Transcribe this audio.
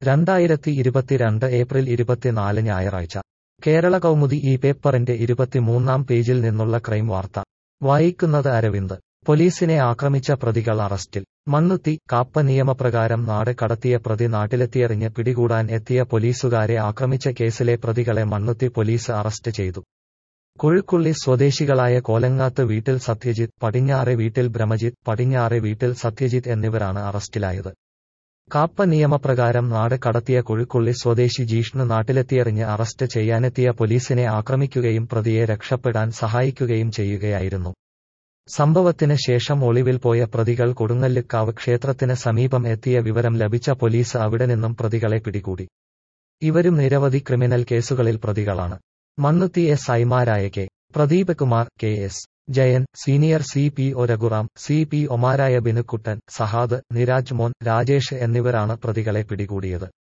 രണ്ടായിരത്തി ഇരുപത്തിരണ്ട് ഏപ്രിൽ ഇരുപത്തിനാല് ഞായറാഴ്ച കേരള കൗമുദി ഈ പേപ്പറിന്റെ ഇരുപത്തിമൂന്നാം പേജിൽ നിന്നുള്ള ക്രൈം വാർത്ത വായിക്കുന്നത് അരവിന്ദ് പോലീസിനെ ആക്രമിച്ച പ്രതികൾ അറസ്റ്റിൽ മണ്ണുത്തി കാപ്പ നിയമപ്രകാരം നാട് കടത്തിയ പ്രതി നാട്ടിലെത്തിയെറിഞ്ഞ് പിടികൂടാൻ എത്തിയ പോലീസുകാരെ ആക്രമിച്ച കേസിലെ പ്രതികളെ മണ്ണുത്തി പോലീസ് അറസ്റ്റ് ചെയ്തു കൊഴുക്കുള്ളി സ്വദേശികളായ കോലങ്ങാത്ത് വീട്ടിൽ സത്യജിത്ത് പടിഞ്ഞാറെ വീട്ടിൽ ബ്രഹ്മജിത്ത് പടിഞ്ഞാറെ വീട്ടിൽ സത്യജിത്ത് എന്നിവരാണ് അറസ്റ്റിലായത് കാപ്പ നിയമപ്രകാരം നാട് കടത്തിയ കൊഴുക്കുള്ളി സ്വദേശി ജീഷ്ണു നാട്ടിലെത്തിയെറിഞ്ഞ് അറസ്റ്റ് ചെയ്യാനെത്തിയ പോലീസിനെ ആക്രമിക്കുകയും പ്രതിയെ രക്ഷപ്പെടാൻ സഹായിക്കുകയും ചെയ്യുകയായിരുന്നു സംഭവത്തിന് ശേഷം ഒളിവിൽ പോയ പ്രതികൾ കൊടുങ്ങല്ലുക്കാവ് ക്ഷേത്രത്തിന് സമീപം എത്തിയ വിവരം ലഭിച്ച പോലീസ് അവിടെ നിന്നും പ്രതികളെ പിടികൂടി ഇവരും നിരവധി ക്രിമിനൽ കേസുകളിൽ പ്രതികളാണ് മണ്ണുത്തി എസ് ഐമാരായ K Pradeep Kumar K S Jayan senior C P O Raghuram C P ഒമാരായ ബിനുക്കുട്ടൻ സഹാദ് നിരാജ് മോൻ രാജേഷ് എന്നിവരാണ് പ്രതികളെ പിടികൂടിയത്